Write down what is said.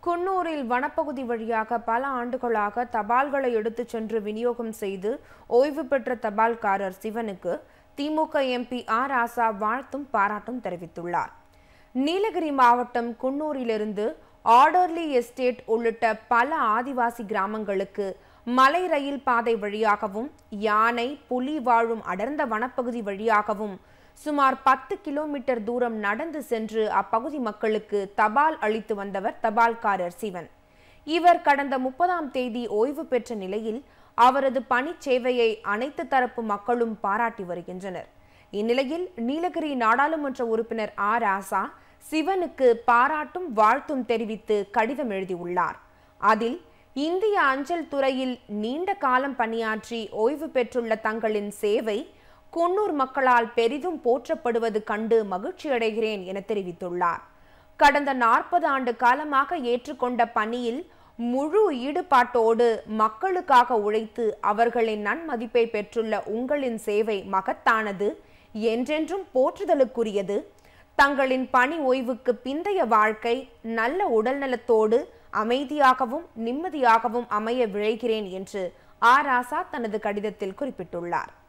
குன்னூரில் வனப்பகுதி வழியாக பல ஆண்டுகளாக தபால்களை எடுத்துச் சென்று விநியோகம் செய்து ஓய்வு பெற்ற தபால்காரர் சிவனுக்கு திமுக எம்பி ஆர் ஆசா வாழ்த்தும் பாராட்டும் தெரிவித்துள்ளார் நீலகிரி மாவட்டம் குன்னூரிலிருந்து ஆர்டர்லி எஸ்டேட் உள்ளிட்ட பல ஆதிவாசி கிராமங்களுக்கு மலை ரயில் பாதை வழியாகவும் யானை புலி வாழும் அடர்ந்த வனப்பகுதி வழியாகவும் சுமார் பத்து கிலோமீட்டர் தூரம் நடந்து சென்று அப்பகுதி மக்களுக்கு தபால் அளித்து வந்தவர் தபால்காரர் சிவன் இவர் கடந்த முப்பதாம் தேதி ஓய்வு பெற்ற நிலையில் அவரது பணிச் சேவையை அனைத்து தரப்பு மக்களும் பாராட்டி வருகின்றனர் இந்நிலையில் நீலகிரி நாடாளுமன்ற உறுப்பினர் ஆர் ஆசா சிவனுக்கு பாராட்டும் வாழ்த்தும் தெரிவித்து கடிதம் எழுதியுள்ளார் அதில் இந்திய அஞ்சல் துறையில் நீண்ட காலம் பணியாற்றி ஓய்வு பெற்றுள்ள தங்களின் சேவை குன்னூர் மக்களால் பெரிதும் போற்றப்படுவது கண்டு மகிழ்ச்சியடைகிறேன் என தெரிவித்துள்ளார் கடந்த நாற்பது ஆண்டு காலமாக ஏற்றுக்கொண்ட பணியில் முழு ஈடுபாட்டோடு மக்களுக்காக உழைத்து அவர்களின் நன்மதிப்பை பெற்றுள்ள உங்களின் சேவை மகத்தானது என்றென்றும் போற்றுதலுக்குரியது தங்களின் பணி ஓய்வுக்கு பிந்தைய வாழ்க்கை நல்ல உடல்நலத்தோடு அமைதியாகவும் நிம்மதியாகவும் அமைய விழைகிறேன் என்று ஆர் ஆசா தனது கடிதத்தில் குறிப்பிட்டுள்ளார்